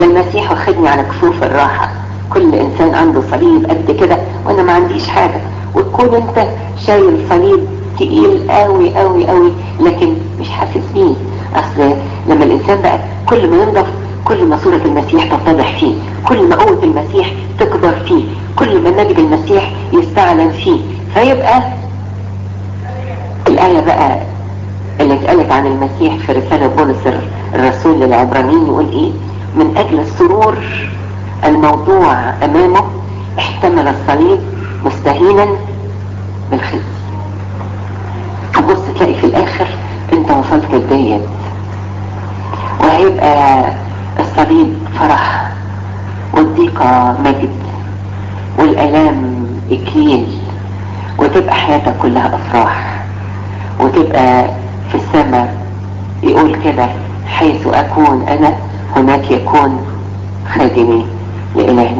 المسيح واخدني على كفوف الراحة كل انسان عنده صليب قد كده وانا ما عنديش حاجة وتكون انت شايل صليب تقيل قوي قوي قوي لكن مش حاسس بيه اصل لما الانسان بقى كل ما ينضف كل ما صورة المسيح تتضح فيه كل ما قوة المسيح تكبر فيه كل ما مجد المسيح يستعلن فيه فيبقى الآية بقى اللي اتقالت عن المسيح في رسالة بولس الرسول للعبرانيين يقول ايه من اجل السرور الموضوع امامه احتمل الصليب مستهينا بالخزي تبص تلاقي في الاخر انت وصلت لديت وهيبقى الصليب فرح والضيقة مجد والالام اكليل وتبقى حياتك كلها افراح وتبقى في السماء يقول كده حيث اكون انا هناك يكون خادمي لإلهنا